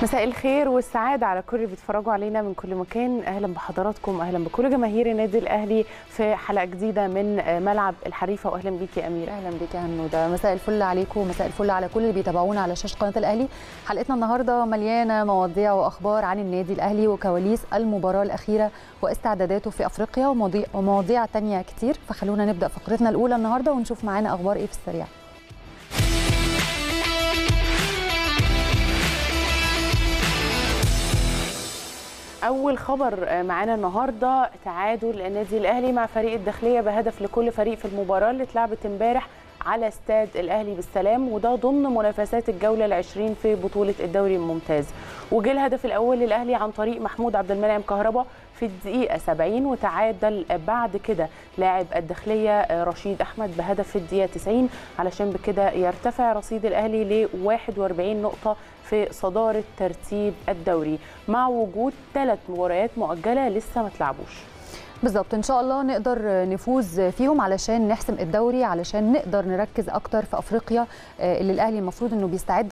مساء الخير والسعادة على كل اللي بيتفرجوا علينا من كل مكان أهلا بحضراتكم أهلا بكل جماهير النادي الأهلي في حلقة جديدة من ملعب الحريفة وأهلا بيك يا أميرة اهلا بك يا هنوده مساء الفل عليكم ومساء الفل على كل اللي بيتابعونا على شاشه قناه الاهلي حلقتنا النهارده مليانه مواضيع واخبار عن النادي الاهلي وكواليس المباراه الاخيره واستعداداته في افريقيا ومواضيع ومواضيع تانية كتير فخلونا نبدا فقرتنا الاولى النهارده ونشوف معانا اخبار ايه في السريع أول خبر معانا النهاردة تعادل النادي الأهلي مع فريق الداخلية بهدف لكل فريق في المباراة اللي اتلعبت امبارح على استاد الأهلي بالسلام وده ضمن منافسات الجولة العشرين في بطولة الدوري الممتاز وجه الهدف الأول للأهلي عن طريق محمود عبد المنعم كهربا في الدقيقة 70 وتعادل بعد كده لاعب الداخلية رشيد أحمد بهدف في الدقيقة 90 علشان بكده يرتفع رصيد الأهلي ل 41 نقطة في صدارة ترتيب الدوري مع وجود ثلاث مباريات مؤجلة لسه ما تلعبوش بالظبط ان شاء الله نقدر نفوز فيهم علشان نحسم الدوري علشان نقدر نركز اكتر في افريقيا اللي الاهلي المفروض انه بيستعد